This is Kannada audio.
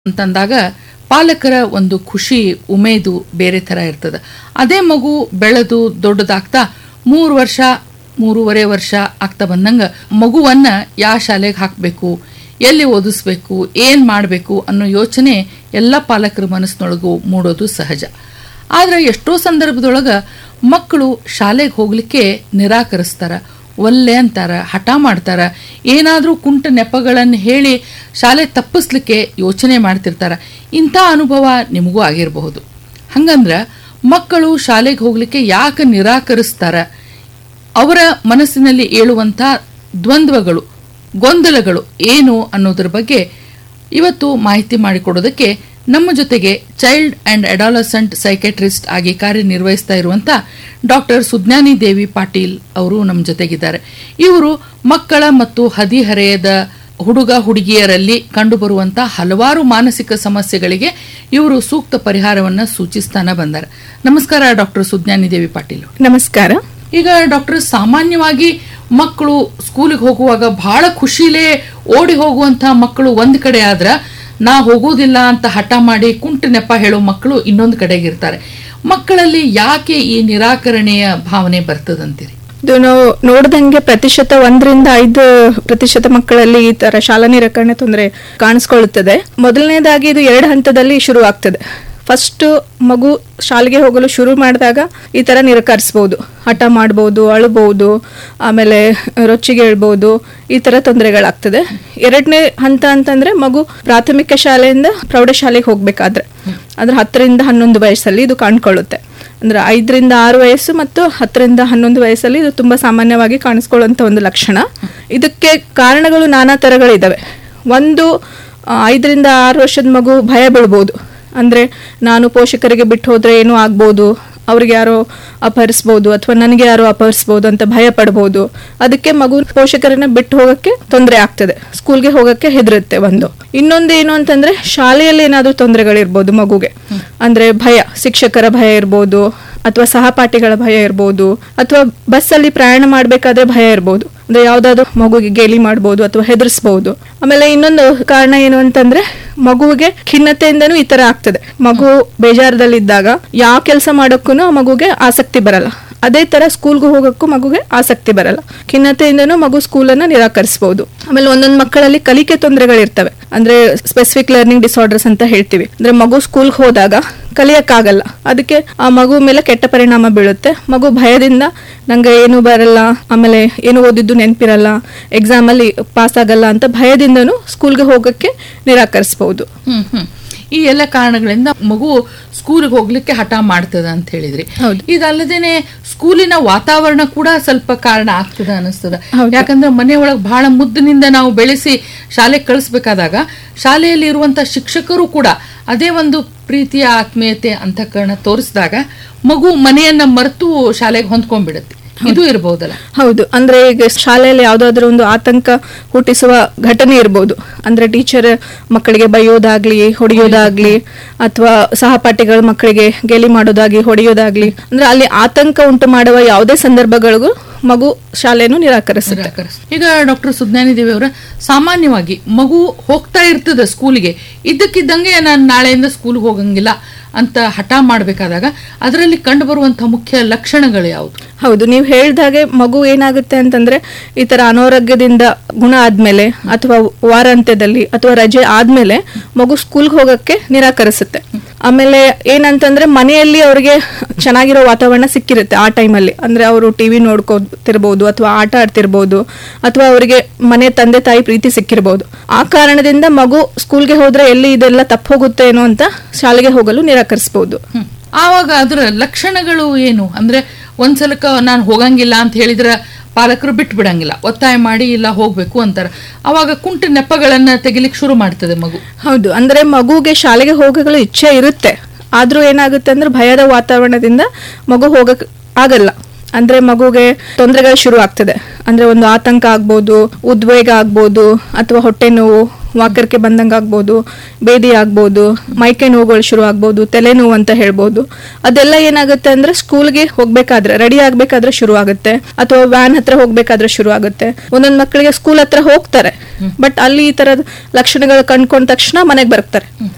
ಅಂತಂದಾಗ ಪಾಲಕರ ಒಂದು ಖುಷಿ ಉಮೇದು ಬೇರೆ ಥರ ಇರ್ತದೆ ಅದೇ ಮಗು ಬೆಳೆದು ದೊಡ್ಡದಾಗ್ತಾ ಮೂರು ವರ್ಷ ಮೂರುವರೆ ವರ್ಷ ಆಗ್ತಾ ಬಂದಂಗ ಮಗುವನ್ನ ಯಾವ ಶಾಲೆಗೆ ಹಾಕಬೇಕು ಎಲ್ಲಿ ಓದಿಸ್ಬೇಕು ಏನು ಮಾಡಬೇಕು ಅನ್ನೋ ಯೋಚನೆ ಎಲ್ಲ ಪಾಲಕರ ಮನಸ್ಸಿನೊಳಗೂ ಮೂಡೋದು ಸಹಜ ಆದ್ರೆ ಎಷ್ಟೋ ಸಂದರ್ಭದೊಳಗ ಮಕ್ಕಳು ಶಾಲೆಗೆ ಹೋಗ್ಲಿಕ್ಕೆ ನಿರಾಕರಿಸ್ತಾರ ಒಲ್ಲೆ ಅಂತಾರ ಹಠ ಮಾಡ್ತಾರ ಏನಾದರೂ ಕುಂಟ ನೆಪಗಳನ್ನು ಹೇಳಿ ಶಾಲೆ ತಪ್ಪಿಸ್ಲಿಕ್ಕೆ ಯೋಚನೆ ಮಾಡ್ತಿರ್ತಾರ ಇಂಥ ಅನುಭವ ನಿಮಗೂ ಆಗಿರಬಹುದು ಹಂಗಂದ್ರ ಮಕ್ಕಳು ಶಾಲೆಗೆ ಹೋಗ್ಲಿಕ್ಕೆ ಯಾಕೆ ನಿರಾಕರಿಸ್ತಾರ ಅವರ ಮನಸ್ಸಿನಲ್ಲಿ ಏಳುವಂಥ ದ್ವಂದ್ವಗಳು ಗೊಂದಲಗಳು ಏನು ಅನ್ನೋದ್ರ ಬಗ್ಗೆ ಇವತ್ತು ಮಾಹಿತಿ ಮಾಡಿಕೊಡೋದಕ್ಕೆ ನಮ್ಮ ಜೊತೆಗೆ ಚೈಲ್ಡ್ ಅಂಡ್ ಅಡಾಲಸೆಂಟ್ ಸೈಕೆಟ್ರಿಸ್ಟ್ ಆಗಿ ಕಾರ್ಯನಿರ್ವಹಿಸ್ತಾ ಇರುವಂತ ಡಾಕ್ಟರ್ ಸುಜ್ಞಾನಿ ದೇವಿ ಪಾಟೀಲ್ ಅವರು ನಮ್ಮ ಜೊತೆಗಿದ್ದಾರೆ ಇವರು ಮಕ್ಕಳ ಮತ್ತು ಹದಿಹರೆಯದ ಹುಡುಗ ಹುಡುಗಿಯರಲ್ಲಿ ಕಂಡುಬರುವಂತ ಹಲವಾರು ಮಾನಸಿಕ ಸಮಸ್ಯೆಗಳಿಗೆ ಇವರು ಸೂಕ್ತ ಪರಿಹಾರವನ್ನ ಸೂಚಿಸ್ತಾನ ಬಂದಾರೆ ನಮಸ್ಕಾರ ಡಾಕ್ಟರ್ ಸುಜ್ಞಾನಿ ದೇವಿ ಪಾಟೀಲ್ ನಮಸ್ಕಾರ ಈಗ ಡಾಕ್ಟರ್ ಸಾಮಾನ್ಯವಾಗಿ ಮಕ್ಕಳು ಸ್ಕೂಲಿಗೆ ಹೋಗುವಾಗ ಬಹಳ ಖುಷಿಲೇ ಓಡಿ ಹೋಗುವಂತ ಮಕ್ಕಳು ಒಂದ್ ಕಡೆ ಆದ್ರ ನಾ ಹೋಗೋದಿಲ್ಲ ಅಂತ ಹಠ ಮಾಡಿ ಕುಂಟು ನೆಪ ಹೇಳೋ ಮಕ್ಕಳು ಇನ್ನೊಂದು ಕಡೆಗಿರ್ತಾರೆ ಮಕ್ಕಳಲ್ಲಿ ಯಾಕೆ ಈ ನಿರಾಕರಣೆಯ ಭಾವನೆ ಬರ್ತದಂತೀರಿ ಇದು ನಾವು ನೋಡ್ದಂಗೆ ಪ್ರತಿಶತ ಒಂದರಿಂದ ಐದು ಪ್ರತಿಶತ ಮಕ್ಕಳಲ್ಲಿ ಈ ತರ ಶಾಲಾ ನಿರಾಕರಣೆ ತೊಂದರೆ ಕಾಣಿಸ್ಕೊಳ್ಳುತ್ತದೆ ಮೊದಲನೇದಾಗಿ ಇದು ಎರಡು ಹಂತದಲ್ಲಿ ಶುರು ಆಗ್ತದೆ ಫಸ್ಟ್ ಮಗು ಶಾಲೆಗೆ ಹೋಗಲು ಶುರು ಮಾಡಿದಾಗ ಈ ತರ ನಿರಾಕರಿಸ್ಬೋದು ಹಠ ಮಾಡ್ಬೋದು ಅಳಬಹುದು ಆಮೇಲೆ ರೊಚ್ಚಿಗೆ ಹೇಳ್ಬೋದು ಈ ತರ ತೊಂದರೆಗಳಾಗ್ತದೆ ಎರಡನೇ ಹಂತ ಅಂತಂದ್ರೆ ಮಗು ಪ್ರಾಥಮಿಕ ಶಾಲೆಯಿಂದ ಪ್ರೌಢಶಾಲೆಗೆ ಹೋಗ್ಬೇಕಾದ್ರೆ ಅಂದ್ರೆ ಹತ್ತರಿಂದ ಹನ್ನೊಂದು ವಯಸ್ಸಲ್ಲಿ ಇದು ಕಾಣ್ಕೊಳ್ಳುತ್ತೆ ಅಂದ್ರೆ ಐದರಿಂದ ಆರು ವಯಸ್ಸು ಮತ್ತು ಹತ್ತರಿಂದ ಹನ್ನೊಂದು ವಯಸ್ಸಲ್ಲಿ ಇದು ತುಂಬಾ ಸಾಮಾನ್ಯವಾಗಿ ಕಾಣಿಸ್ಕೊಳ್ಳುವಂತ ಒಂದು ಲಕ್ಷಣ ಇದಕ್ಕೆ ಕಾರಣಗಳು ನಾನಾ ತರಗಳಿದಾವೆ ಒಂದು ಆ, ಐದರಿಂದ ಆರು ವರ್ಷದ ಮಗು ಭಯ ಬೀಳ್ಬೋದು ಅಂದ್ರೆ ನಾನು ಪೋಷಕರಿಗೆ ಬಿಟ್ಟು ಹೋದ್ರೆ ಏನೋ ಆಗ್ಬೋದು ಅವ್ರಿಗೆ ಯಾರೋ ಅಪಹರಿಸ್ಬೋದು ಅಥವಾ ನನಗೆ ಯಾರೋ ಅಪಹರಿಸ್ಬೋದು ಅಂತ ಭಯ ಪಡ್ಬೋದು ಅದಕ್ಕೆ ಮಗು ಪೋಷಕರನ್ನ ಬಿಟ್ಟು ಹೋಗಕ್ಕೆ ತೊಂದರೆ ಆಗ್ತದೆ ಸ್ಕೂಲ್ಗೆ ಹೋಗಕ್ಕೆ ಹೆದರುತ್ತೆ ಒಂದು ಇನ್ನೊಂದು ಏನು ಅಂತಂದ್ರೆ ಶಾಲೆಯಲ್ಲಿ ಏನಾದ್ರೂ ತೊಂದರೆಗಳಿರ್ಬೋದು ಮಗುಗೆ ಅಂದ್ರೆ ಭಯ ಶಿಕ್ಷಕರ ಭಯ ಇರ್ಬೋದು ಅಥವಾ ಸಹಪಾಠಿಗಳ ಭಯ ಇರ್ಬೋದು ಅಥವಾ ಬಸ್ಸಲ್ಲಿ ಪ್ರಯಾಣ ಮಾಡ್ಬೇಕಾದ್ರೆ ಭಯ ಇರ್ಬೋದು ಅಂದ್ರೆ ಯಾವ್ದಾದ್ರು ಮಗುಗೆ ಗೇಲಿ ಮಾಡ್ಬೋದು ಅಥವಾ ಹೆದರ್ಸ್ಬಹುದು ಆಮೇಲೆ ಇನ್ನೊಂದು ಕಾರಣ ಏನು ಅಂತಂದ್ರೆ ಮಗುವಿಗೆ ಖಿನ್ನತೆಯಿಂದನೂ ಈ ತರ ಆಗ್ತದೆ ಮಗು ಬೇಜಾರದಲ್ಲಿದ್ದಾಗ ಯಾವ ಕೆಲಸ ಮಾಡೋಕ್ಕೂ ಆ ಮಗುಗೆ ಆಸಕ್ತಿ ಬರಲ್ಲ ಅದೇ ತರ ಸ್ಕೂಲ್ಗೆ ಹೋಗಕ್ಕೂ ಮಗುಗೆ ಆಸಕ್ತಿ ಬರಲ್ಲ ಖಿನ್ನತೆಯಿಂದನೂ ಮಗು ಸ್ಕೂಲನ್ನ ನಿರಾಕರಿಸಬಹುದು ಆಮೇಲೆ ಒಂದೊಂದು ಮಕ್ಕಳಲ್ಲಿ ಕಲಿಕೆ ತೊಂದರೆಗಳಿರ್ತವೆ ಅಂದ್ರೆ ಸ್ಪೆಸಿಫಿಕ್ ಲರ್ನಿಂಗ್ ಡಿಸಾರ್ಡರ್ಸ್ ಅಂತ ಹೇಳ್ತೀವಿ ಅಂದ್ರೆ ಮಗು ಸ್ಕೂಲ್ಗೆ ಹೋದಾಗ ಕಲಿಯಕ್ಕಾಗಲ್ಲ ಅದಕ್ಕೆ ಆ ಮಗು ಮೇಲೆ ಕೆಟ್ಟ ಪರಿಣಾಮ ಬೀಳುತ್ತೆ ಮಗು ಭಯದಿಂದ ನಂಗೆ ಏನು ಬರಲ್ಲ ಆಮೇಲೆ ಏನು ಓದಿದ್ದು ನೆನಪಿರಲ್ಲ ಎಕ್ಸಾಮ್ ಅಲ್ಲಿ ಪಾಸ್ ಆಗಲ್ಲ ಅಂತ ಭಯದಿಂದನೂ ಸ್ಕೂಲ್ಗೆ ಹೋಗಕ್ಕೆ ನಿರಾಕರಿಸಬಹುದು ಹ್ಮ್ ಹ್ಮ್ ಈ ಎಲ್ಲ ಕಾರಣಗಳಿಂದ ಮಗು ಸ್ಕೂಲಿಗೆ ಹೋಗ್ಲಿಕ್ಕೆ ಹಠ ಮಾಡ್ತದ ಅಂತ ಹೇಳಿದ್ರಿ ಹೌದು. ಇದಲ್ಲದೇನೆ ಸ್ಕೂಲಿನ ವಾತಾವರಣ ಕೂಡ ಸ್ವಲ್ಪ ಕಾರಣ ಆಗ್ತದ ಅನಿಸ್ತದ ಹೌದು. ಯಾಕಂದ್ರೆ ಮನೆ ಒಳಗೆ ಬಹಳ ಮುದ್ದಿನಿಂದ ನಾವು ಬೆಳೆಸಿ ಶಾಲೆಗೆ ಕಳಿಸ್ಬೇಕಾದಾಗ ಶಾಲೆಯಲ್ಲಿ ಇರುವಂತ ಶಿಕ್ಷಕರು ಕೂಡ ಅದೇ ಒಂದು ಪ್ರೀತಿಯ ಆತ್ಮೀಯತೆ ಅಂತಃಕರಣ ತೋರಿಸಿದಾಗ ಮಗು ಮನೆಯನ್ನ ಮರೆತು ಶಾಲೆಗೆ ಹೊಂದ್ಕೊಂಡ್ಬಿಡುತ್ತೆ ಇದು ಇರಬಹುದಲ್ಲ ಹೌದು ಅಂದ್ರೆ ಈಗ ಶಾಲೆಯಲ್ಲಿ ಯಾವ್ದಾದ್ರು ಒಂದು ಆತಂಕ ಹುಟ್ಟಿಸುವ ಘಟನೆ ಇರ್ಬೋದು ಅಂದ್ರೆ ಟೀಚರ್ ಮಕ್ಕಳಿಗೆ ಬೈಯೋದಾಗ್ಲಿ ಹೊಡೆಯೋದಾಗ್ಲಿ ಅಥವಾ ಸಹಪಾಠಿಗಳ ಮಕ್ಕಳಿಗೆ ಗೇಲಿ ಮಾಡೋದಾಗ್ಲಿ ಹೊಡೆಯೋದಾಗ್ಲಿ ಅಂದ್ರೆ ಅಲ್ಲಿ ಆತಂಕ ಉಂಟು ಮಾಡುವ ಯಾವುದೇ ಸಂದರ್ಭಗಳಿಗೂ ಮಗು ಶಾಲೆಯನ್ನು ನಿರಾಕರಿಸುತ್ತೆ ನಿರಾಕರಿಸ್- ಈಗ ಡಾಕ್ಟರ್ ಸುಜ್ಞಾನಿ ದೇವಿ ಅವರ ಸಾಮಾನ್ಯವಾಗಿ ಮಗು ಹೋಗ್ತಾ ಇರ್ತದೆ ಸ್ಕೂಲಿಗೆ ಇದ್ದಕ್ಕಿದ್ದಂಗೆ ನಾನು ನಾಳೆಯಿಂದ ಸ್ಕೂಲ್ಗೆ ಹೋಗಂಗಿಲ್ಲ ಅಂತ ಹಠ ಮಾಡಬೇಕಾದಾಗ ಅದರಲ್ಲಿ ಕಂಡು ಬರುವಂತಹ ಮುಖ್ಯ ಲಕ್ಷಣಗಳು ಯಾವುದು ಹೌದು ನೀವು ಹೇಳ್ದಾಗೆ ಮಗು ಏನಾಗುತ್ತೆ ಅಂತಂದ್ರೆ ಈ ತರ ಅನಾರೋಗ್ಯದಿಂದ ಗುಣ ಆದ್ಮೇಲೆ ಅಥವಾ ವಾರಾಂತ್ಯದಲ್ಲಿ ಅಥವಾ ರಜೆ ಆದ್ಮೇಲೆ ಮಗು ಸ್ಕೂಲ್ಗೆ ಹೋಗಕ್ಕೆ ನಿರಾಕರಿಸುತ್ತೆ ಆಮೇಲೆ ಏನಂತಂದ್ರೆ ಮನೆಯಲ್ಲಿ ಅವ್ರಿಗೆ ಚೆನ್ನಾಗಿರೋ ವಾತಾವರಣ ಸಿಕ್ಕಿರುತ್ತೆ ಆ ಟೈಮಲ್ಲಿ ಅಂದ್ರೆ ಅವರು ಟಿವಿ ನೋಡ್ಕೋತಿರ್ಬೋದು ಅಥವಾ ಆಟ ಆಡ್ತಿರ್ಬೋದು ಅಥವಾ ಅವರಿಗೆ ಮನೆ ತಂದೆ ತಾಯಿ ಪ್ರೀತಿ ಸಿಕ್ಕಿರ್ಬೋದು ಆ ಕಾರಣದಿಂದ ಮಗು ಸ್ಕೂಲ್ಗೆ ಹೋದ್ರೆ ಎಲ್ಲಿ ಇದೆಲ್ಲ ತಪ್ಪು ಹೋಗುತ್ತೆ ಏನೋ ಅಂತ ಶಾಲೆಗೆ ಹೋಗಲು ನಿರಾಕರಿಸಬಹುದು ಹ್ಮ್. ಆವಾಗ ಅದರ ಲಕ್ಷಣಗಳು ಏನು ಅಂದ್ರೆ ಒಂದ್ಸಲಕ್ಕ ನಾನು ಹೋಗಂಗಿಲ್ಲ ಅಂತ ಹೇಳಿದ್ರೆ ಪಾಲಕರು ಬಿಟ್ಟು ಬಿಡಂಗಿಲ್ಲ ಒತ್ತಾಯ ಮಾಡಿ ಇಲ್ಲ ಹೋಗ್ಬೇಕು ಅಂತಾರ ಅವಾಗ ಕುಂಟ ನೆಪಗಳನ್ನ ತೆಗಿಲಿಕ್ಕೆ ಶುರು ಮಾಡ್ತದೆ ಮಗು ಹೌದು ಅಂದ್ರೆ ಮಗುಗೆ ಶಾಲೆಗೆ ಹೋಗಲು ಇಚ್ಛೆ ಇರುತ್ತೆ ಆದ್ರೂ ಏನಾಗುತ್ತೆ ಅಂದ್ರೆ ಭಯದ ವಾತಾವರಣದಿಂದ ಮಗು ಹೋಗಕ್ ಆಗಲ್ಲ ಅಂದ್ರೆ ಮಗುಗೆ ತೊಂದರೆಗಳು ಶುರು ಆಗ್ತದೆ ಅಂದ್ರೆ ಒಂದು ಆತಂಕ ಆಗ್ಬೋದು ಉದ್ವೇಗ ಆಗ್ಬೋದು ಅಥವಾ ಹೊಟ್ಟೆ ನೋವು ವಾಕರ್ಕೆ ಬಂದಂಗೆ ಆಗ್ಬೋದು ಬೇದಿ ಆಗ್ಬೋದು ಮೈಕೈ ನೋವುಗಳು ಶುರು ಆಗ್ಬೋದು ತಲೆನೋವು ಅಂತ ಹೇಳ್ಬೋದು ಅದೆಲ್ಲ ಏನಾಗುತ್ತೆ ಅಂದ್ರೆ ಸ್ಕೂಲ್ಗೆ ಹೋಗ್ಬೇಕಾದ್ರೆ ರೆಡಿ ಆಗ್ಬೇಕಾದ್ರೆ ಶುರು ಆಗುತ್ತೆ ಅಥವಾ ವ್ಯಾನ್ ಹತ್ರ ಹೋಗ್ಬೇಕಾದ್ರೆ ಶುರು ಆಗುತ್ತೆ ಒಂದೊಂದು ಮಕ್ಕಳಿಗೆ ಸ್ಕೂಲ್ ಹತ್ರ ಹೋಗ್ತಾರೆ ಬಟ್ ಅಲ್ಲಿ ಈ ತರದ ಲಕ್ಷಣಗಳು ಕಂಡ್ಕೊಂಡ ತಕ್ಷಣ ಮನೆಗೆ ಬರ್ತಾರೆ